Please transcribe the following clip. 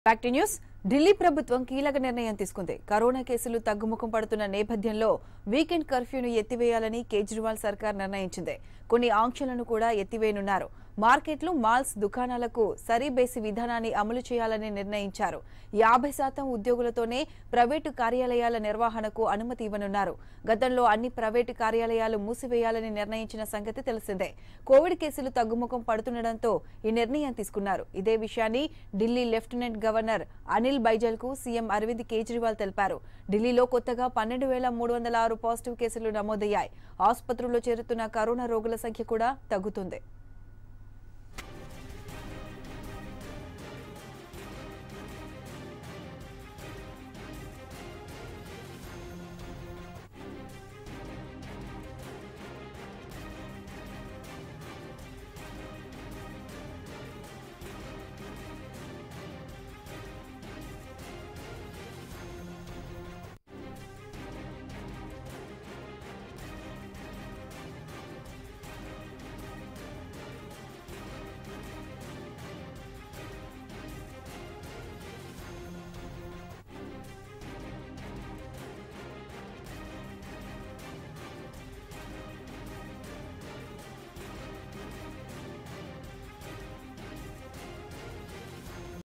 back to news Delhi ప్రభుత్వం కీలక నిర్ణయం తీసుకుంది కరోనా కేసులు తగ్గుముఖం పడుతున్న నేపథ్యంలో వీకెండ్ కర్ఫ్యూను ఎత్తివేయాలని కేజ్రీవాల్ సర్కార్ నిర్ణయించింది కొన్ని ఆంక్షలను కూడా ఎత్తివేయనున్నారు మార్కెట్లు మాల్స్ దుకాణాలకు సరీబేసి విధానాన్ని అమలు చేయాలని నిర్ణయించారు యాభై శాతం ఉద్యోగులతోనే ప్రైవేటు కార్యాలయాల నిర్వహణకు అనుమతి ఇవ్వనున్నారు గతంలో అన్ని ప్రైవేటు కార్యాలయాలు మూసివేయాలని నిర్ణయించిన సంగతి తెలిసిందే కోవిడ్ కేసులు తగ్గుముఖం పడుతుండటంతో ఈ నిర్ణయం తీసుకున్నారు ఇదే విషయాన్ని ఢిల్లీ లెఫ్టినెంట్ గవర్నర్ అనిల్ బైజల్ కు సీఎం అరవింద్ కేజ్రీవాల్ తెలిపారు ఢిల్లీలో కొత్తగా పన్నెండు వేల మూడు వందల ఆరు పాజిటివ్ కేసులు నమోదయ్యాయి ఆసుపత్రుల్లో చేరుతున్న కరోనా రోగుల సంఖ్య కూడా తగ్గుతుంది